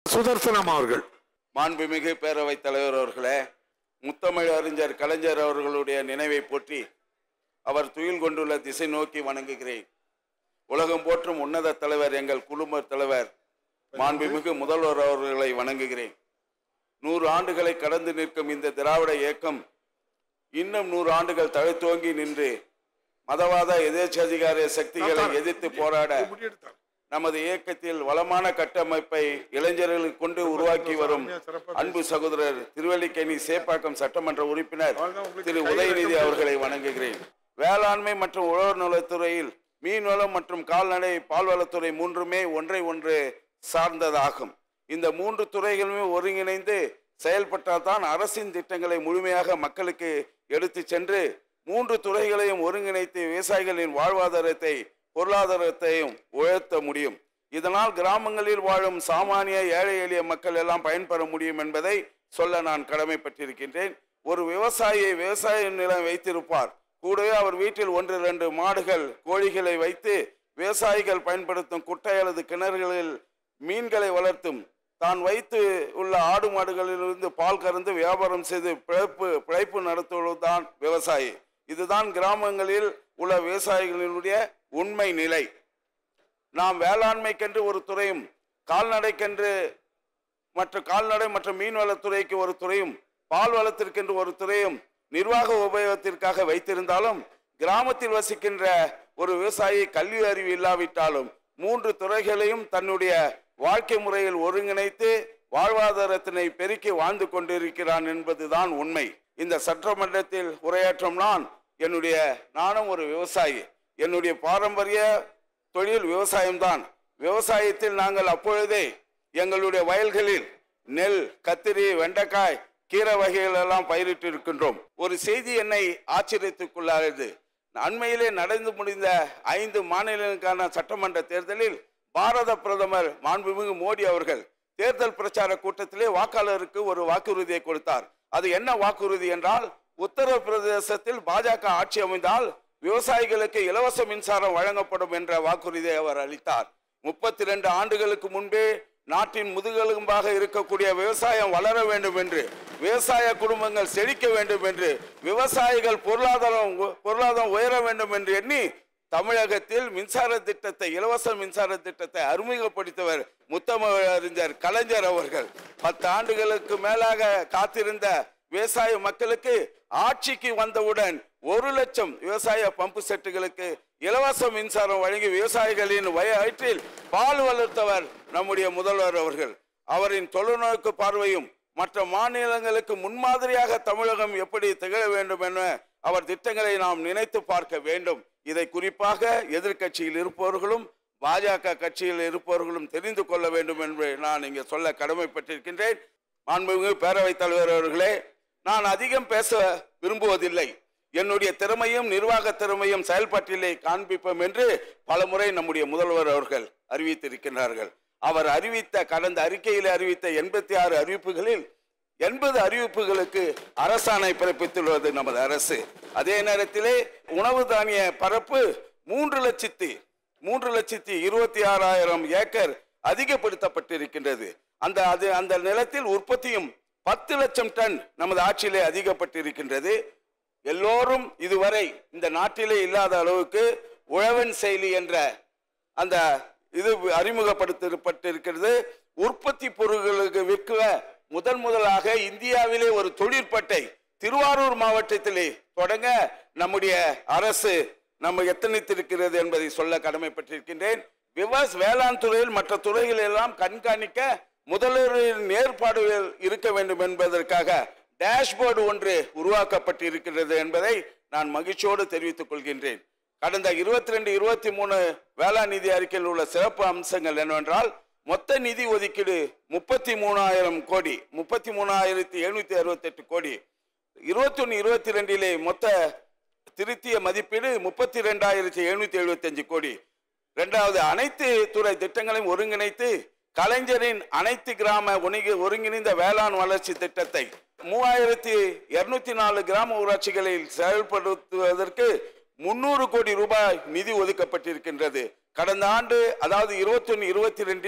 சுதர்சனம் அவர்கள் மாண்புமிகு பேரவைத் தலைவர் அவர்களே முத்தமிழ் அறிஞர் கலைஞர் அவர்களுடைய நினைவை போற்றி அவர் துயில் கொண்டுள்ள திசை நோக்கி வணங்குகிறேன் உலகம் போற்றும் உன்னத தலைவர் எங்கள் குழும தலைவர் மாண்புமிகு முதல்வர் அவர்களை வணங்குகிறேன் நூறு ஆண்டுகளை கடந்து நிற்கும் இந்த திராவிட இயக்கம் இன்னும் நூறு ஆண்டுகள் தழைத்தோங்கி நின்று மதவாத எதேச்சதிகார சக்திகளை எதிர்த்து போராட நமது இயக்கத்தில் வளமான கட்டமைப்பை இளைஞர்களுக்கு கொண்டு உருவாக்கி வரும் அன்பு சகோதரர் திருவல்லிக்கேணி சேப்பாக்கம் சட்டமன்ற உறுப்பினர் திரு உதயநிதி அவர்களை வணங்குகிறேன் வேளாண்மை மற்றும் உழவர் நலத்துறையில் மீன்வளம் மற்றும் கால்நடை பால்வளத்துறை மூன்றுமே ஒன்றை ஒன்று சார்ந்ததாகும் இந்த மூன்று துறைகளுமே ஒருங்கிணைந்து செயல்பட்டால் தான் அரசின் திட்டங்களை முழுமையாக மக்களுக்கு எடுத்து சென்று மூன்று துறைகளையும் ஒருங்கிணைத்து விவசாயிகளின் வாழ்வாதாரத்தை பொருளாதாரத்தையும் உயர்த்த முடியும் இதனால் கிராமங்களில் வாழும் சாமானிய ஏழை எளிய மக்கள் எல்லாம் பயன்பெற முடியும் என்பதை சொல்ல நான் கடமைப்பட்டிருக்கின்றேன் ஒரு விவசாயியை விவசாய நிலம் வைத்திருப்பார் கூடவே அவர் வீட்டில் ஒன்று இரண்டு மாடுகள் கோழிகளை வைத்து விவசாயிகள் பயன்படுத்தும் குட்டை அல்லது கிணறுகளில் மீன்களை வளர்த்தும் தான் வைத்து உள்ள ஆடு மாடுகளிலிருந்து பால் கறந்து வியாபாரம் செய்து பிழைப்பு பிழைப்பு நடத்துவதுதான் விவசாயி இதுதான் கிராமங்களில் உள்ள விவசாயிகளினுடைய உண்மை நிலை நாம் வேளாண்மைக்கென்று ஒரு துறையும் கால்நடைக்கென்று மற்ற கால்நடை மற்றும் மீன்வளத்துறைக்கு ஒரு துறையும் பால் வளத்திற்கென்று ஒரு துறையும் நிர்வாக உபயோகத்திற்காக வைத்திருந்தாலும் கிராமத்தில் வசிக்கின்ற ஒரு விவசாயி கல்வி அறிவு இல்லாவிட்டாலும் மூன்று துறைகளையும் தன்னுடைய வாழ்க்கை முறையில் ஒருங்கிணைத்து வாழ்வாதாரத்தினை பெருக்கி வாழ்ந்து கொண்டிருக்கிறான் என்பதுதான் உண்மை இந்த சட்டமன்றத்தில் உரையாற்றும் நான் என்னுடைய நானும் ஒரு விவசாயி என்னுடைய பாரம்பரிய தொழில் விவசாயம்தான் விவசாயத்தில் நாங்கள் அப்பொழுதே எங்களுடைய வயல்களில் நெல் கத்திரி வெண்டைக்காய் கீரை வகைகள் எல்லாம் பயிரிட்டு இருக்கின்றோம் ஒரு செய்தி என்னை ஆச்சரியத்துக்குள்ளானது அண்மையிலே நடந்து முடிந்த ஐந்து மாநிலங்களுக்கான சட்டமன்ற தேர்தலில் பாரத பிரதமர் மாண்புமிகு மோடி அவர்கள் தேர்தல் பிரச்சார கூட்டத்திலே வாக்காளருக்கு ஒரு வாக்குறுதியை கொடுத்தார் அது என்ன வாக்குறுதி என்றால் உத்தரப்பிரதேசத்தில் பாஜக ஆட்சி அமைந்தால் விவசாயிகளுக்கு இலவச மின்சாரம் வழங்கப்படும் என்ற வாக்குறுதியை அவர் அளித்தார் முப்பத்தி ரெண்டு ஆண்டுகளுக்கு முன்பே நாட்டின் முதுகெலும்பாக இருக்கக்கூடிய விவசாயம் வளர வேண்டும் என்று விவசாய குடும்பங்கள் செழிக்க வேண்டும் என்று விவசாயிகள் பொருளாதாரம் உ- பொருளாதாரம் உயர வேண்டும் என்று எண்ணி தமிழகத்தில் மின்சார திட்டத்தை இலவச மின்சார திட்டத்தை அறிமுகப்படுத்தியவர் முத்தமிழறிஞர் கலைஞர் அவர்கள் பத்து ஆண்டுகளுக்கு மேலாக காத்திருந்த விவசாய மக்களுக்கு ஆட்சிக்கு வந்தவுடன் ஒரு லட்சம் விவசாய பம்பு செட்டுகளுக்கு இலவச மின்சாரம் வழங்கி விவசாயிகளின் வயிற்றில் பால் வளர்த்தவர் நம்முடைய முதல்வர் அவர்கள் அவரின் தொலைநோக்கு பார்வையும் மற்ற மாநிலங்களுக்கு முன்மாதிரியாக தமிழகம் எப்படி திகழ வேண்டும் என அவர் திட்டங்களை நாம் நினைத்து பார்க்க வேண்டும் இதை குறிப்பாக எதிர்க்கட்சியில் இருப்பவர்களும் பாஜக கட்சியில் இருப்பவர்களும் தெரிந்து கொள்ள வேண்டும் என்று நான் இங்கே சொல்ல கடமைப்பட்டிருக்கின்றேன் மாண்புமிகு பேரவைத் தலைவர் அவர்களே நான் அதிகம் பேச விரும்புவதில்லை என்னுடைய திறமையும் நிர்வாக திறமையும் செயல்பாட்டிலே காண்பிப்போம் என்று பலமுறை நம்முடைய முதல்வர் அவர்கள் அறிவித்திருக்கிறார்கள் அவர் அறிவித்த கடந்த அறிக்கையில் அறிவித்த எண்பத்தி ஆறு அறிவிப்புகளில் எண்பது அறிவிப்புகளுக்கு அரசாணை பிறப்பித்துள்ளது நமது அரசு அதே நேரத்திலே உணவு தானிய பரப்பு மூன்று லட்சத்தி மூன்று லட்சத்தி இருபத்தி ஆறாயிரம் ஏக்கர் அதிகப்படுத்தப்பட்டிருக்கின்றது அந்த அது அந்த நிலத்தில் உற்பத்தியும் பத்து லட்சம் டன் நமது ஆட்சியிலே அதிகப்பட்டிருக்கின்றது எல்லோரும் இதுவரை இந்த நாட்டிலே இல்லாத அளவுக்கு உழவன் செயலி என்ற அந்த இது அறிமுகப்படுத்தப்பட்டிருக்கிறது உற்பத்தி பொருட்களுக்கு விற்க முதன் முதலாக இந்தியாவிலே ஒரு தொழிற்பட்டை திருவாரூர் மாவட்டத்திலே தொடங்க நம்முடைய அரசு நம்ம எத்தனைத்திருக்கிறது என்பதை சொல்ல கடமைப்பட்டிருக்கின்றேன் விவசாய வேளாண் துறையில் மற்ற துறைகள் எல்லாம் கண்காணிக்க முதல்வரின் ஏற்பாடுகள் இருக்க வேண்டும் என்பதற்காக டேஷ்போர்டு ஒன்று உருவாக்கப்பட்டிருக்கிறது என்பதை நான் மகிழ்ச்சியோடு தெரிவித்துக் கொள்கின்றேன் கடந்த இருபத்தி ரெண்டு இருபத்தி மூணு வேளாண் நிதி அறிக்கையில் உள்ள சிறப்பு அம்சங்கள் என்னவென்றால் மொத்த நிதி ஒதுக்கீடு முப்பத்தி மூணாயிரம் கோடி முப்பத்தி மூணாயிரத்தி எழுநூத்தி அறுபத்தி எட்டு கோடி இருபத்தி ஒன்று இருபத்தி ரெண்டிலே மொத்த திருத்திய மதிப்பீடு முப்பத்தி ரெண்டாயிரத்தி எழுநூத்தி எழுபத்தி அஞ்சு கோடி இரண்டாவது அனைத்து துறை திட்டங்களையும் ஒருங்கிணைத்து கலைஞரின் அனைத்து கிராம ஒருங்கி- ஒருங்கிணைந்த வேளாண் வளர்ச்சி திட்டத்தை மூவாயிரத்தி இருநூத்தி நாலு கிராம ஊராட்சிகளில் செயல்படுத்துவதற்கு முன்னூறு கோடி ரூபாய் நிதி ஒதுக்கப்பட்டிருக்கின்றது கடந்த ஆண்டு அதாவது இருபத்தி ஒன்று இருபத்தி ரெண்டில்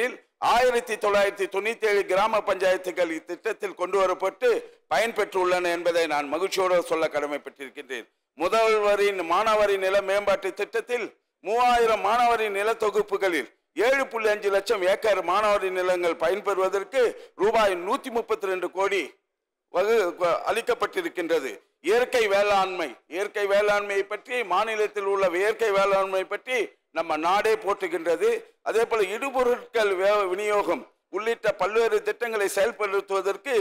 ஆயிரத்தி தொள்ளாயிரத்தி தொண்ணூத்தி ஏழு கிராம பஞ்சாயத்துகள் இத்திட்டத்தில் கொண்டு வரப்பட்டு பயன்பெற்றுள்ளன என்பதை நான் மகிழ்ச்சியோடு சொல்ல கடமைப்பட்டிருக்கின்றேன் முதல்வரின் மாணவரின் நில மேம்பாட்டு திட்டத்தில் மூவாயிரம் மாணவரின் நில தொகுப்புகளில் ஏழு புள்ளி அஞ்சு லட்சம் ஏக்கர் மாணவரின் நிலங்கள் பயன்பெறுவதற்கு ரூபாய் நூத்தி முப்பத்தி ரெண்டு கோடி வகு வ- அளிக்கப்பட்டிருக்கின்றது இயற்கை வேளாண்மை இயற்கை வேளாண்மையை பற்றி மாநிலத்தில் உள்ள இயற்கை வேளாண்மை பற்றி நம்ம நாடே போற்றுகின்றது அதே போல இடுபொருட்கள் வே- விநியோகம் உள்ளிட்ட பல்வேறு திட்டங்களை செயல்படுத்துவதற்கு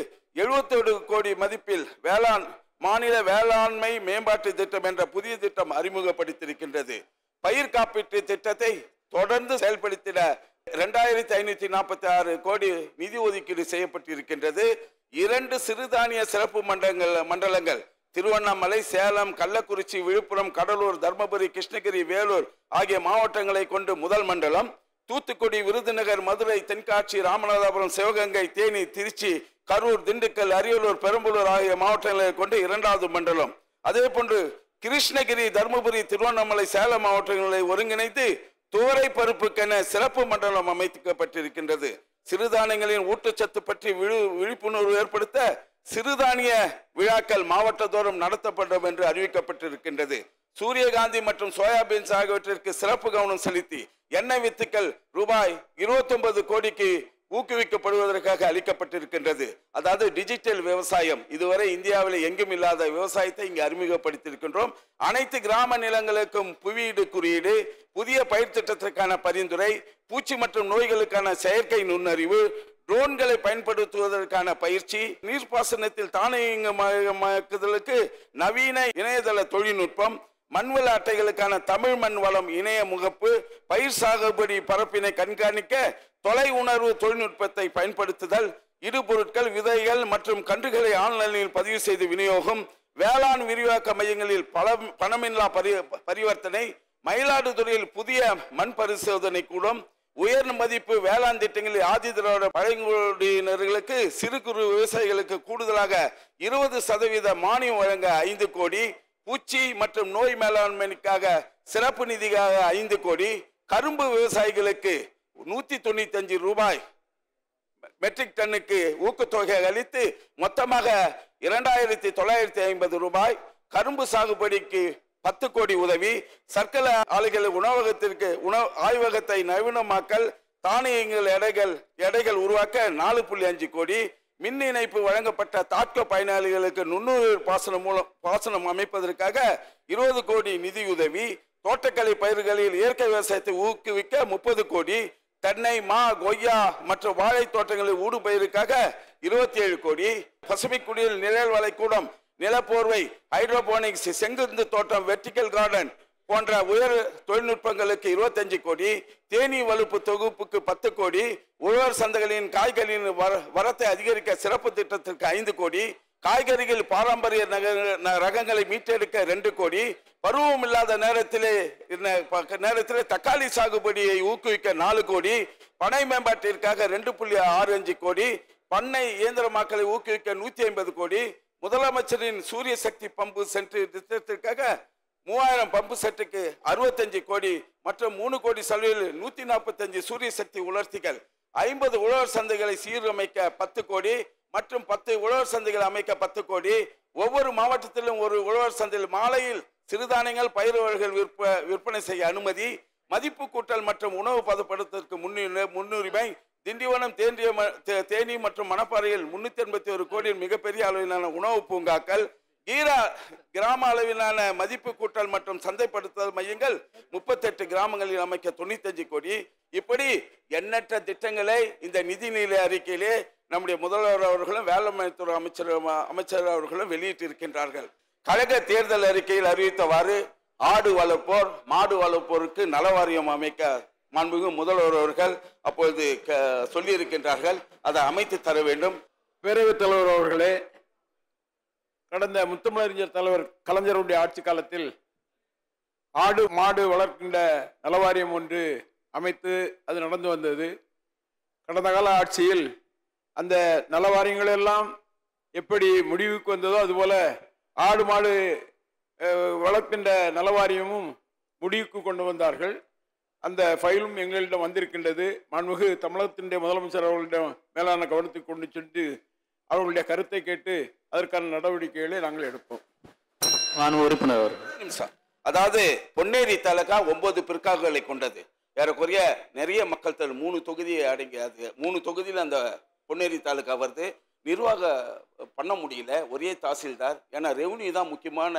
77 கோடி மதிப்பில் வேளாண் மாநில வேளாண்மை மேம்பாட்டு திட்டம் என்ற புதிய திட்டம் அறிமுகப்படுத்தியிருக்கின்றது பயிர் காப்பீட்டு திட்டத்தை தொடர்ந்து செயல்படுத்திட இரண்டாயிரத்தி ஐநூத்தி நாற்பத்தி ஆறு கோடி நிதி ஒதுக்கீடு செய்யப்பட்டிருக்கின்றது இரண்டு சிறுதானிய சிறப்பு மண்டலங்கள் மண்டலங்கள் திருவண்ணாமலை சேலம் கள்ளக்குறிச்சி விழுப்புரம் கடலூர் தர்மபுரி கிருஷ்ணகிரி வேலூர் ஆகிய மாவட்டங்களை கொண்டு முதல் மண்டலம் தூத்துக்குடி விருதுநகர் மதுரை தென்காட்சி ராமநாதபுரம் சிவகங்கை தேனி திருச்சி கரூர் திண்டுக்கல் அரியலூர் பெரம்பலூர் ஆகிய மாவட்டங்களை கொண்டு இரண்டாவது மண்டலம் அதே போன்று கிருஷ்ணகிரி தருமபுரி திருவண்ணாமலை சேலம் மாவட்டங்களை ஒருங்கிணைத்து துவரை பருப்புக்கென சிறப்பு மண்டலம் அமைக்கப்பட்டிருக்கின்றது சிறுதானியங்களின் ஊட்டச்சத்து பற்றி விழு விழிப்புணர்வு ஏற்படுத்த சிறுதானிய விழாக்கள் மாவட்டத்தோறும் நடத்தப்படும் என்று அறிவிக்கப்பட்டிருக்கின்றது சூரியகாந்தி மற்றும் சோயாபீன்ஸ் ஆகியவற்றிற்கு சிறப்பு கவனம் செலுத்தி எண்ணெய் வித்துக்கள் ரூபாய் 29 கோடிக்கு ஊக்குவிக்கப்படுவதற்காக அளிக்கப்பட்டிருக்கின்றது அதாவது டிஜிட்டல் விவசாயம் இதுவரை இந்தியாவில் எங்கும் இல்லாத விவசாயத்தை இங்கு அறிமுகப்படுத்தியிருக்கின்றோம் அனைத்து கிராம நிலங்களுக்கும் புவியீடு குறியீடு புதிய பயிர் திட்டத்திற்கான பரிந்துரை பூச்சி மற்றும் நோய்களுக்கான செயற்கை நுண்ணறிவு ட்ரோன்களை பயன்படுத்துவதற்கான பயிற்சி நீர்ப்பாசனத்தில் தானியங்கமயமாக்குதலுக்கு நவீன இணையதள தொழில்நுட்பம் மண்வள அட்டைகளுக்கான தமிழ் மண் வளம் இணைய முகப்பு பயிர் சாகுபடி பரப்பினை கண்காணிக்க தொலை உணர்வு தொழில்நுட்பத்தை பயன்படுத்துதல் இடுபொருட்கள் விதைகள் மற்றும் கன்றுகளை ஆன்லைனில் பதிவு செய்து விநியோகம் வேளாண் விரிவாக்க மையங்களில் பல பணமில்லா பரி பரிவர்த்தனை மயிலாடுதுறையில் புதிய மண் பரிசோதனை கூடம் உயர் மதிப்பு வேளாண் திட்டங்களில் ஆதிதிராவிட பழங்குடியினர்களுக்கு சிறு குறு விவசாயிகளுக்கு கூடுதலாக இருபது சதவீத மானியம் வழங்க ஐந்து கோடி பூச்சி மற்றும் நோய் மேலாண்மைக்காக சிறப்பு நிதிக்காக ஐந்து கோடி கரும்பு விவசாயிகளுக்கு நூத்தி தொண்ணூத்தி அஞ்சு ரூபாய் மெட்ரிக் டன்னுக்கு ஊக்கத்தொகை அளித்து மொத்தமாக இரண்டாயிரத்தி தொள்ளாயிரத்தி ஐம்பது ரூபாய் கரும்பு சாகுபடிக்கு பத்து கோடி உதவி சர்க்கரை ஆலைகள் உணவகத்திற்கு உணவு ஆய்வகத்தை நவீனமாக்கல் தானியங்கள் எடைகள் எடைகள் உருவாக்க நாலு புள்ளி அஞ்சு கோடி மின் இணைப்பு வழங்கப்பட்ட தாட்கோ பயனாளிகளுக்கு நுண்ணுயிர் பாசனம் மூலம் பாசனம் அமைப்பதற்காக இருபது கோடி நிதியுதவி தோட்டக்கலை பயிர்களில் இயற்கை விவசாயத்தை ஊக்குவிக்க முப்பது கோடி தென்னை மா கொய்யா மற்றும் வாழை தோட்டங்களில் ஊடுபயிருக்காக இருபத்தி ஏழு கோடி பசுமைக் குடியில் நிழல் வளைக்கூடம் நிலப்போர்வை ஹைட்ரோபோனிக்ஸ் செங்குந்து தோட்டம் வெர்டிக்கல் கார்டன் போன்ற உயர் தொழில்நுட்பங்களுக்கு இருபத்தஞ்சு கோடி தேனீ வலுப்பு தொகுப்புக்கு பத்து கோடி உழவர் சந்தைகளின் காய்கறியின் வர- வரத்தை அதிகரிக்க சிறப்பு திட்டத்திற்கு ஐந்து கோடி காய்கறிகள் பாரம்பரிய நக- ந- ரகங்களை மீட்டெடுக்க ரெண்டு கோடி பருவம் இல்லாத நேரத்திலே இன்ன- ப- நேரத்திலே தக்காளி சாகுபடியை ஊக்குவிக்க நாலு கோடி பனை மேம்பாட்டிற்காக ரெண்டு புள்ளி ஆறு அஞ்சு கோடி பண்ணை இயந்திரமாக்கலை ஊக்குவிக்க நூத்தி ஐம்பது கோடி முதலமைச்சரின் சூரிய சக்தி பம்பு சென்டர் திட்டத்திற்காக மூவாயிரம் பம்பு செட்டுக்கு அறுபத்தஞ்சு கோடி மற்றும் மூணு கோடி செலவில் நூத்தி நாற்பத்தஞ்சு சூரிய சக்தி உலர்த்திகள் ஐம்பது உழவர் சந்தைகளை சீரமைக்க பத்து கோடி மற்றும் பத்து உழவர் சந்தைகள் அமைக்க பத்து கோடி ஒவ்வொரு மாவட்டத்திலும் ஒரு உழவர் சந்தையில் மாலையில் சிறுதானியங்கள் பயிர் வகைகள் விற்ப விற்பனை செய்ய அனுமதி மதிப்பு கூட்டல் மற்றும் உணவு பதப்படுத்துவதற்கு முன்னுரிமை முன்னுரிமை திண்டிவனம் தேனிய ம- தே- தேனி மற்றும் மணப்பாறையில் முன்னூத்தி எண்பத்தி ஒரு கோடியின் மிகப்பெரிய அளவிலான உணவு பூங்காக்கள் ஈரா கிராம அளவிலான மதிப்பு கூட்டல் மற்றும் சந்தைப்படுத்துதல் மையங்கள் முப்பத்தெட்டு கிராமங்களில் அமைக்க தொண்ணூத்தஞ்சு கோடி இப்படி எண்ணற்ற திட்டங்களை இந்த நிதிநிலை அறிக்கையிலே நம்முடைய முதல்வர் அவர்களும் வேளாண்மைத்துறை அமைச்சர் அமைச்சர் அவர்களும் வெளியிட்டிருக்கின்றார்கள் கழக தேர்தல் அறிக்கையில் அறிவித்தவாறு ஆடு வளர்ப்போர் மாடு வளர்ப்போருக்கு நலவாரியம் அமைக்க மாண்புமிகு முதல்வர் அவர்கள் அப்பொழுது க- சொல்லியிருக்கின்றார்கள் அதை அமைத்து தர வேண்டும் பேரவைத் தலைவர் அவர்களே கடந்த முத்தமிழறிஞர் தலைவர் கலைஞருடைய ஆட்சி காலத்தில் ஆடு மாடு வளர்க்கின்ற நலவாரியம் ஒன்று அமைத்து அது நடந்து வந்தது கடந்த கால ஆட்சியில் அந்த நலவாரியங்கள் எல்லாம் எப்படி முடிவுக்கு வந்ததோ அதுபோல ஆடு மாடு அஹ், வளர்க்கின்ற நலவாரியமும் முடிவுக்கு கொண்டு வந்தார்கள் அந்த ஃபைலும் எங்களிடம் வந்திருக்கின்றது மாண்புமிகு தமிழகத்தினுடைய முதலமைச்சர் அவர்களிடம் மேலான கவனத்துக்கு கொண்டு சென்று அவர்களுடைய கருத்தை கேட்டு அதற்கான நடவடிக்கைகளை நாங்கள் எடுப்போம் மாண்பு உறுப்பினர் அவர்கள் ஒரு நிமிஷம் அதாவது பொன்னேரி தாலுகா ஒன்பது பிற்காகுகளை கொண்டது ஏறக்குறைய நிறைய மக்கள் தொகை மூணு தொகுதியை அடங்கி அது மூணு தொகுதியில் அந்த பொன்னேரி தாலுகா வருது நிர்வாக பண்ண முடியல ஒரே தாசில்தார் ஏன்னா ரெவன்யூ தான் முக்கியமான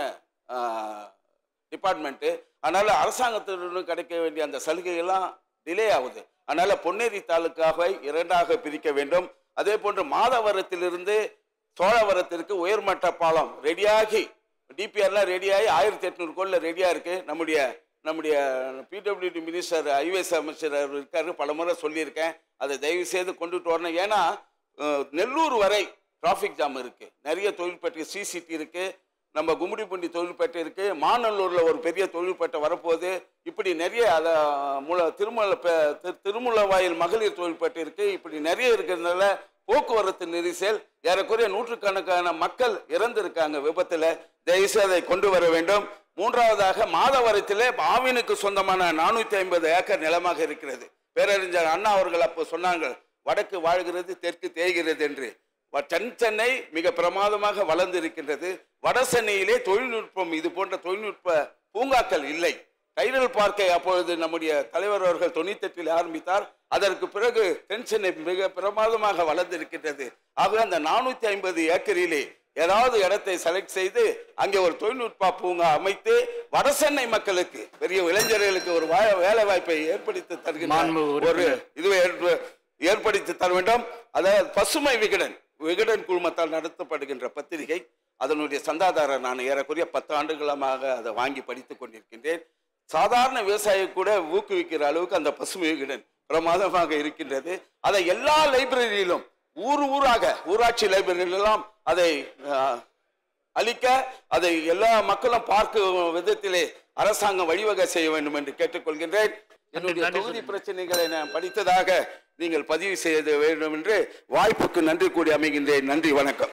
டிபார்ட்மெண்ட்டு அதனால அரசாங்கத்திலிருந்து கிடைக்க வேண்டிய அந்த சலுகைகள்லாம் டிலே ஆகுது அதனால பொன்னேரி தாலுகாவை இரண்டாக பிரிக்க வேண்டும் அதே போன்று மாதவரத்திலிருந்து சோழவரத்திற்கு உயர்மட்ட பாலம் ரெடியாகி டிபிஆர்லாம் ரெடியாகி ஆயிரத்தி எட்நூறு கோடில் ரெடியாக இருக்கு நம்முடைய நம்முடைய பிடபிள்யூடி மினிஸ்டர் ஐவேஸ் அமைச்சர் அவர் இருக்காரு பல முறை சொல்லியிருக்கேன் அதை தயவு செய்து கொண்டுட்டு வரணும் ஏன்னா அஹ், நெல்லூர் வரை டிராஃபிக் ஜாம் இருக்கு நிறைய தொழில்பேட்டை சிசிடி இருக்கு நம்ம கும்மிடிப்பூண்டி தொழில்பேட்டை இருக்கு மாநல்லூர்ல ஒரு பெரிய தொழில்பேட்டை வரப்போகுது இப்படி நிறைய அத முல திருமல பே- திரு- திருமுலவாயில் மகளிர் தொழில்பேட்டை இருக்கு இப்படி நிறைய இருக்கிறதுனால போக்குவரத்து நெரிசல் ஏறக்குறைய நூற்றுக்கணக்கான மக்கள் இறந்திருக்காங்க விபத்துல தயவுசெய்து அதை கொண்டு வர வேண்டும் மூன்றாவதாக மாதவரத்திலே ஆவினுக்கு சொந்தமான நானூத்தி ஐம்பது ஏக்கர் நிலமாக இருக்கிறது பேரறிஞர் அண்ணா அவர்கள் அப்போ சொன்னாங்க வடக்கு வாழ்கிறது தெற்கு தேய்கிறது என்று வ- தென் சென்னை மிக பிரமாதமாக வளர்ந்து இருக்கின்றது வட சென்னையிலே தொழில்நுட்பம் இது போன்ற தொழில்நுட்ப பூங்காக்கள் இல்லை டைடல் பார்க்கை அப்பொழுது நம்முடைய தலைவர் அவர்கள் தொண்ணூத்தெட்டில் ஆரம்பித்தார் அதற்கு பிறகு தென் சென்னை மிக பிரமாதமாக வளர்ந்திருக்கின்றது ஆக அந்த நானூத்தி ஐம்பது ஏக்கரிலே ஏதாவது இடத்தை செலக்ட் செய்து அங்கே ஒரு தொழில்நுட்ப பூங்கா அமைத்து வட சென்னை மக்களுக்கு பெரிய இளைஞர்களுக்கு ஒரு வா- வேலை வாய்ப்பை ஏற்படுத்தி தருகின்ற மாண்பு ஒரு உறுப்பினர். இதுவை ஏற்ப- ஏற்படுத்தி தர வேண்டும் அதாவது பசுமை விகடன் விகடன் குழுமத்தால் நடத்தப்படுகின்ற பத்திரிகை அதனுடைய சந்தாதாரர் நான் ஏறக்குறைய பத்து ஆண்டுகளமாக அதை வாங்கி படித்துக் கொண்டிருக்கின்றேன் சாதாரண விவசாயி கூட ஊக்குவிக்கிற அளவுக்கு அந்த பசுமை விகடன் பிரமாதமாக இருக்கின்றது அதை எல்லா லைப்ரரியிலும் ஊர் ஊராக ஊராட்சி லைப்ரரியிலெல்லாம் அதை ஆஹ், அளிக்க அதை எல்லா மக்களும் பார்க்கும் விதத்திலே அரசாங்கம் வழிவகை செய்ய வேண்டும் என்று கேட்டுக்கொள்கின்றேன் என்னுடைய நன்றி தொகுதி பிரச்சனைகளை நான் படித்ததாக நீங்கள் பதிவு செய்ய வேண்டும் என்று வாய்ப்புக்கு நன்றி கூடி அமைகின்றேன் நன்றி வணக்கம்